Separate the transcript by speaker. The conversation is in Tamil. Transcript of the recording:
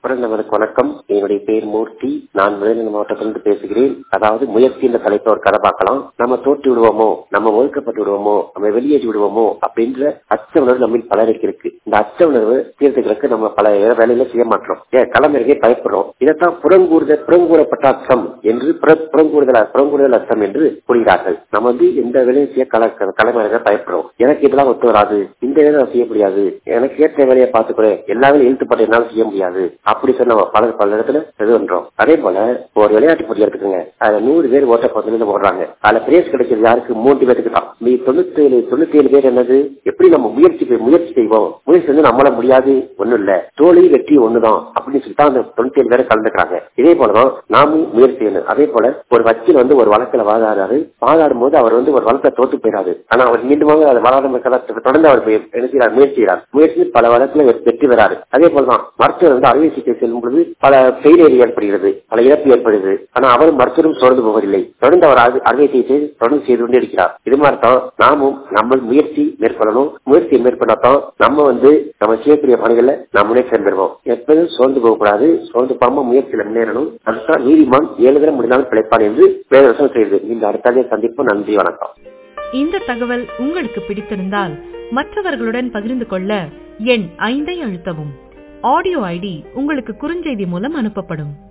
Speaker 1: குரல் வணக்கம் என்னுடைய பேர் மூர்த்தி நான் விருதுநகர் மாவட்டத்திலிருந்து பேசுகிறேன் அதாவது முயற்சி என்ற தலைப்பை ஒரு கதை பார்க்கலாம் நம்ம தோற்று விடுவோமோ நம்ம ஒதுக்கப்பட்டு விடுவோமோ நம்ம வெளியேறி விடுவோமோ அப்படின்ற அச்ச உணர்வு நம்ம பலருக்கு இருக்கு இந்த அச்ச உணர்வு தீர்த்துக்கிறதுக்கு நம்ம பல வேலையில செய்ய மாட்டோம் ஏன் களமிறகே பயப்படுறோம் இதைத்தான் புறங்கூறுதல் புறங்கூறப்பட்ட அச்சம் என்று புறங்கூறுதல் புறங்கூறுதல் அச்சம் என்று கூறுகிறார்கள் நம்ம வந்து எந்த வேலையும் செய்ய கள களமிறக பயப்படுறோம் எனக்கு இதெல்லாம் ஒத்து வராது இந்த வேலை நான் செய்ய முடியாது எனக்கு ஏற்ற வேலையை பார்த்துக்கிறேன் எல்லா வேலையும் இழுத்துப்பட்டு என்னால செய்ய முடியாது அப்படி சொல்லி நம்ம பல பல இடத்துல இது பண்றோம் அதே போல ஒரு விளையாட்டு போட்டி எடுத்துக்கோங்க அதுல நூறு பேர் ஓட்ட பந்தயம் ஓடுறாங்க அதுல பிரைஸ் கிடைக்கிறது யாருக்கு மூன்று பேருக்கு தான் மீ தொண்ணூத்தி ஏழு தொண்ணூத்தி ஏழு பேர் என்னது எப்படி நம்ம முயற்சி முயற்சி செய்வோம் முயற்சி வந்து நம்மளால முடியாது ஒண்ணும் இல்ல தோல்வி வெற்றி ஒண்ணுதான் அப்படின்னு சொல்லிட்டு அந்த தொண்ணூத்தி ஏழு பேரை கலந்துக்கிறாங்க இதே போலதான் நாமும் முயற்சி செய்யணும் அதே போல ஒரு வக்கீல் வந்து ஒரு வழக்கில் வாதாடுறாரு வாதாடும் போது அவர் வந்து ஒரு வழக்கை தோத்து போயிடாது ஆனா அவர் மீண்டும் அதை வாதாடும் தொடர்ந்து அவர் என்ன செய்யறார் முயற்சி செய்யறார் முயற்சி பல வழக்குல வெற்றி பெறாரு அதே போலதான் மருத்துவர் வந்து அறுவை சிகிச்சை செல்லும் பொழுது பல ஃபெயிலியர் ஏற்படுகிறது பல இழப்பு ஏற்படுகிறது ஆனா அவர் மருத்துவரும் தொடர்ந்து போவதில்லை தொடர்ந்து அவர் அறுவை சிகிச்சை தொடர்ந்து செய்து கொண்டே இருக்கிறார் இது மாதிரி தான் நாமும் நம்ம முயற்சி மேற்கொள்ளணும் முயற்சியை மேற்கொள்ளத்தான் நம்ம வந்து நம்ம செய்யக்கூடிய பணிகள்ல நாம் முன்னேற்றம் பெறுவோம் எப்போதும் சோர்ந்து போகக்கூடாது சோர்ந்து போகாம முயற்சியில முன்னேறணும் அதுதான் நீதிமான் ஏழு தினம் முடிந்தாலும் பிழைப்பான் என்று வேதவசம் செய்து இந்த அடுத்த சந்திப்பு நன்றி வணக்கம்
Speaker 2: இந்த தகவல் உங்களுக்கு பிடித்திருந்தால் மற்றவர்களுடன் பகிர்ந்து கொள்ள எண் ஐந்தை அழுத்தவும் ஆடியோ ஐடி உங்களுக்கு குறுஞ்செய்தி மூலம் அனுப்பப்படும்